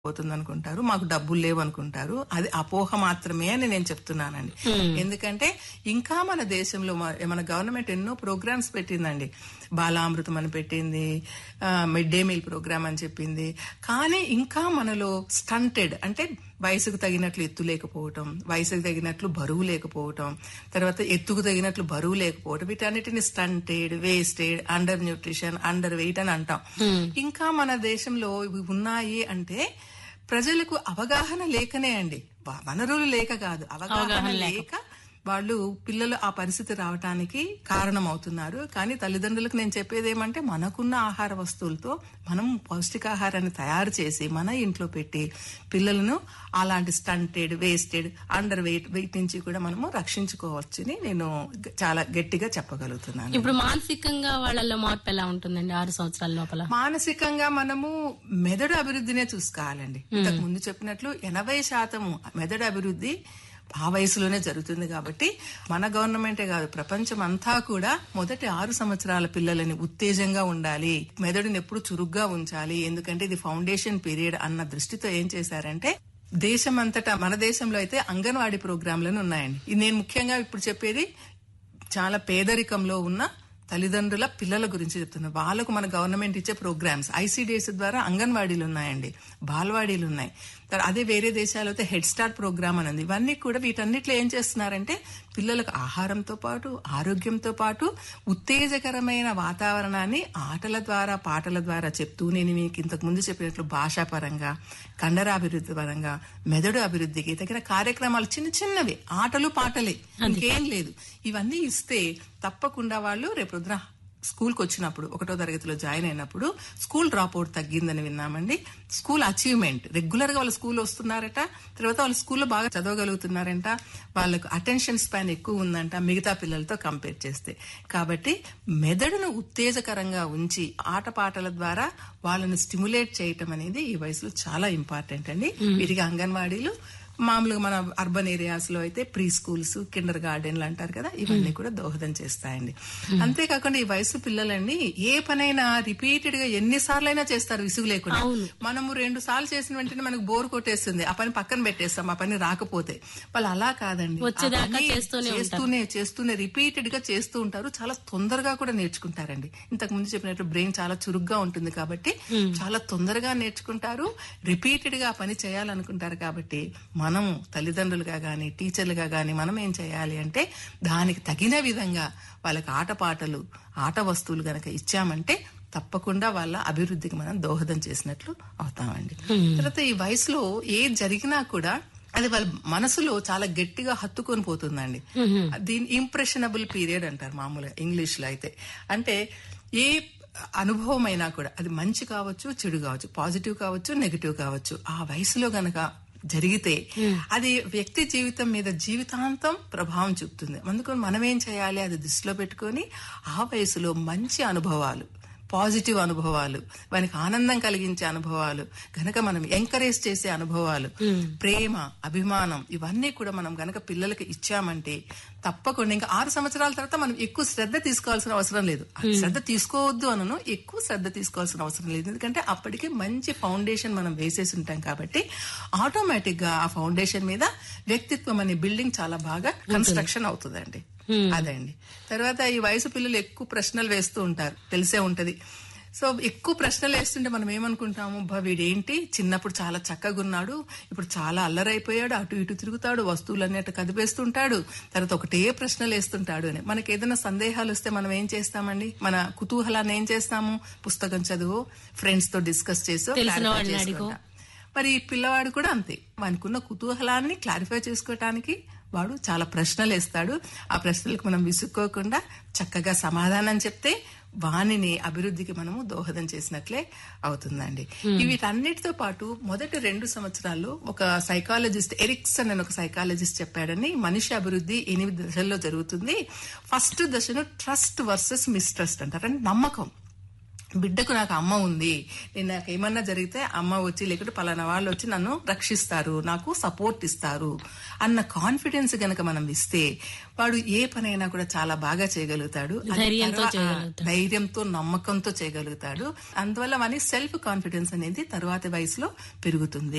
పోతుంది అనుకుంటారు మాకు డబ్బులు లేవు అనుకుంటారు అది అపోహ మాత్రమే అని నేను చెప్తున్నానండి ఎందుకంటే ఇంకా మన దేశంలో మ- మన గవర్నమెంట్ ఎన్నో ప్రోగ్రామ్స్ పెట్టిందండి బాలామృతం అని పెట్టింది మిడ్ డే మీల్ ప్రోగ్రామ్ అని చెప్పింది కానీ ఇంకా మనలో స్టంటెడ్ అంటే వయసుకు తగినట్లు ఎత్తు లేకపోవటం వయసుకు తగినట్లు బరువు లేకపోవటం తర్వాత ఎత్తుకు తగినట్లు బరువు లేకపోవటం వీటన్నిటిని stunted wasted undernutrition underweight అని అంటాం ఇంకా మన దేశంలో ఇవి ఉన్నాయి అంటే ప్రజలకు అవగాహన లేకనే అండి వ- వనరులు లేక కాదు అవగాహన లేక వాళ్ళు పిల్లలు ఆ పరిస్థితి రావటానికి కారణం అవుతున్నారు కానీ తల్లిదండ్రులకు నేను చెప్పేది ఏమంటే మనకున్న ఆహార వస్తువులతో మనం పౌష్టికాహారాన్ని తయారు చేసి మన ఇంట్లో పెట్టి పిల్లలను అలాంటి stunted wasted underweight weight నుంచి కూడా మనము రక్షించుకోవచ్చని నేను గ- చాలా గట్టిగా చెప్పగలుగుతున్నాను ఇప్పుడు మానసికంగా వాళ్ళలో మార్పు ఎలా ఉంటుందండి ఆరు సంవత్సరాల లోపల మానసికంగా మనము మెదడు అభివృద్ధినే చూసుకోవాలండి ఇంతకు ముందు చెప్పినట్లు ఎనభై శాతము మెదడు అభివృద్ధి ఆ వయసులోనే జరుగుతుంది కాబట్టి మన గవర్నమెంటే కాదు ప్రపంచం అంతా కూడా మొదటి ఆరు సంవత్సరాల పిల్లలని ఉత్తేజంగా ఉండాలి మెదడుని ఎప్పుడు చురుగ్గా ఉంచాలి ఎందుకంటే ఇది ఫౌండేషన్ పీరియడ్ అన్న దృష్టితో ఏం చేశారంటే దేశమంతటా మన దేశంలో అయితే అంగన్వాడీ ప్రోగ్రాంలను ఉన్నాయండి ఇది నేను ముఖ్యంగా ఇప్పుడు చెప్పేది చాలా పేదరికంలో ఉన్న తల్లిదండ్రుల పిల్లల గురించి చెప్తున్నా వాళ్ళకు మన గవర్నమెంట్ ఇచ్చే ప్రోగ్రామ్స్ ఐసీడీఎస్ ద్వారా అంగన్వాడీలు ఉన్నాయండి బాల్వాడీలు ఉన్నాయి తర్వాత అదే వేరే దేశాలు అయితే హెడ్ స్టార్ట్ ప్రోగ్రామ్ అని ఉంది ఇవన్నీ కూడా వీటన్నిటిలో ఏం చేస్తున్నారంటే పిల్లలకు ఆహారంతో పాటు ఆరోగ్యంతో పాటు ఉత్తేజకరమైన వాతావరణాన్ని ఆటల ద్వారా పాటల ద్వారా చెప్తూ నేను మీకు ఇంతకు ముందు చెప్పినట్లు భాషాపరంగా కండరాభివృద్ధి పరంగా మెదడు అభివృద్ధికి తగిన కార్యక్రమాలు చిన్న చిన్నవి ఆటలు పాటలే ఇంకేం లేదు ఇవన్నీ ఇస్తే తప్పకుండా వాళ్ళు రేపొద్దున స్కూల్కి వచ్చినప్పుడు ఒకటో తరగతిలో జాయిన్ అయినప్పుడు స్కూల్ డ్రాప్ అవుట్ తగ్గిందని విన్నామండి స్కూల్ అచీవ్మెంట్ రెగ్యులర్ గా వాళ్ళు స్కూల్ వస్తున్నారట తర్వాత వాళ్ళు స్కూల్లో బాగా చదవగలుగుతున్నారంట వాళ్ళకు అటెన్షన్ స్పాన్ ఎక్కువ ఉందంట మిగతా పిల్లలతో కంపేర్ చేస్తే కాబట్టి మెదడును ఉత్తేజకరంగా ఉంచి ఆటపాటల ద్వారా వాళ్ళని స్టిమ్యులేట్ చేయటం అనేది ఈ వయసులో చాలా ఇంపార్టెంట్ అండి వీటికి అంగన్వాడీలు మామూలుగా మన అర్బన్ ఏరియాస్ లో అయితే ప్రీ స్కూల్స్ కిండర్ గార్డెన్లు అంటారు కదా ఇవన్నీ కూడా దోహదం చేస్తాయండి అంతేకాకుండా ఈ వయసు పిల్లలండి ఏ పనైనా రిపీటెడ్ గా ఎన్నిసార్లు అయినా చేస్తారు విసుగు లేకుండా మనము రెండు సార్లు చేసిన వెంటనే మనకు బోర్ కొట్టేస్తుంది ఆ పని పక్కన పెట్టేస్తాం ఆ పని రాకపోతే వాళ్ళు అలా కాదండి ఆ వచ్చేదాకా పని చేస్తూనే చేస్తూనే చేస్తూనే రిపీటెడ్ గా చేస్తూ ఉంటారు చాలా తొందరగా కూడా నేర్చుకుంటారండి ఇంతకు ముందు చెప్పినట్టు బ్రెయిన్ చాలా చురుగ్గా ఉంటుంది కాబట్టి చాలా తొందరగా నేర్చుకుంటారు రిపీటెడ్ గా ఆ పని చేయాలనుకుంటారు కాబట్టి మనం తల్లిదండ్రులుగా గాని టీచర్లుగా గాని మనం ఏం చేయాలి అంటే దానికి తగిన విధంగా వాళ్ళకి ఆటపాటలు ఆట వస్తువులు గనక ఇచ్చామంటే తప్పకుండా వాళ్ళ అభివృద్ధికి మనం దోహదం చేసినట్లు అవుతామండి తర్వాత ఈ వయసులో ఏది జరిగినా కూడా అది వాళ్ళ మనసులో చాలా గట్టిగా హత్తుకొని పోతుందండి దీని ఇంప్రెషనబుల్ పీరియడ్ అంటారు మామూలుగా ఇంగ్లీష్ లో అయితే అంటే ఏ అనుభవం అయినా కూడా అది మంచి కావచ్చు చెడు కావచ్చు పాజిటివ్ కావచ్చు నెగిటివ్ కావచ్చు ఆ వయసులో గనక జరిగితే అది వ్యక్తి జీవితం మీద జీవితాంతం ప్రభావం చూపుతుంది అందుకని మనం ఏం చేయాలి అది దృష్టిలో పెట్టుకొని ఆ వయసులో మంచి అనుభవాలు పాజిటివ్ అనుభవాలు వానికి ఆనందం కలిగించే అనుభవాలు గనక మనం ఎంకరేజ్ చేసే అనుభవాలు ప్రేమ అభిమానం ఇవన్నీ కూడా మనం గనక పిల్లలకి ఇచ్చామంటే తప్పకుండా ఇంకా ఆరు సంవత్సరాల తర్వాత మనం ఎక్కువ శ్రద్ధ తీసుకోవాల్సిన అవసరం లేదు శ్రద్ధ తీసుకోవద్దు అనను ఎక్కువ శ్రద్ధ తీసుకోవాల్సిన అవసరం లేదు ఎందుకంటే అప్పటికి మంచి ఫౌండేషన్ మనం వేసేసి ఉంటాం కాబట్టి ఆటోమేటిక్ గా ఆ ఫౌండేషన్ మీద వ్యక్తిత్వం అనే బిల్డింగ్ చాలా బాగా కన్స్ట్రక్షన్ అవుతుందండి అదండి తర్వాత ఈ వయసు పిల్లలు ఎక్కువ ప్రశ్నలు వేస్తూ ఉంటారు తెలిసే ఉంటది సో ఎక్కువ ప్రశ్నలు వేస్తుంటే మనం ఏమనుకుంటాము బా వీడేంటి చిన్నప్పుడు చాలా చక్కగా ఉన్నాడు ఇప్పుడు చాలా అల్లరైపోయాడు అటు ఇటు తిరుగుతాడు వస్తువులన్నీ అటు కదిపేస్తుంటాడు తర్వాత ఒకటే ప్రశ్నలు వేస్తుంటాడు అని మనకి ఏదైనా సందేహాలు వస్తే మనం ఏం చేస్తామండి మన కుతూహలాన్ని ఏం చేస్తాము పుస్తకం చదువు ఫ్రెండ్స్ తో డిస్కస్ చేసి తెలిసిన clarify వాళ్ళని అడిగో. చేసుకుంటాం. మరి ఈ పిల్లవాడు కూడా అంతే వానికున్న కుతూహలాన్ని క్లారిఫై చేసుకోవటానికి వాడు చాలా ప్రశ్నలు వేస్తాడు ఆ ప్రశ్నలకు మనం విసుక్కోకుండా చక్కగా సమాధానం చెప్తే వాణిని అభివృద్ధికి మనము దోహదం చేసినట్లే అవుతుందండి ఈ వీటన్నిటితో పాటు మొదటి రెండు సంవత్సరాల్లో ఒక సైకాలజిస్ట్ ఎరిక్సన్ అని ఒక సైకాలజిస్ట్ చెప్పాడని మనిషి అభివృద్ధి ఎనిమిది దశల్లో జరుగుతుంది ఫస్ట్ దశను ట్రస్ట్ వర్సెస్ మిస్ట్రస్ట్ అంటారు అంటే నమ్మకం బిడ్డకు నాకు అమ్మ ఉంది నేను నాకు ఏమన్నా జరిగితే అమ్మ వచ్చి లేకుంటే పలానా వాళ్ళు వచ్చి నన్ను రక్షిస్తారు నాకు సపోర్ట్ ఇస్తారు అన్న కాన్ఫిడెన్స్ గనక మనం ఇస్తే వాడు ఏ పనైనా కూడా చాలా బాగా చేయగలుగుతాడు అది ధైర్యంతో తర్వా- చేయగలుగుతాడు. ధైర్యంతో నమ్మకంతో చేయగలుగుతాడు అందువల్ల వాని సెల్ఫ్ కాన్ఫిడెన్స్ అనేది తర్వాతి వయసులో పెరుగుతుంది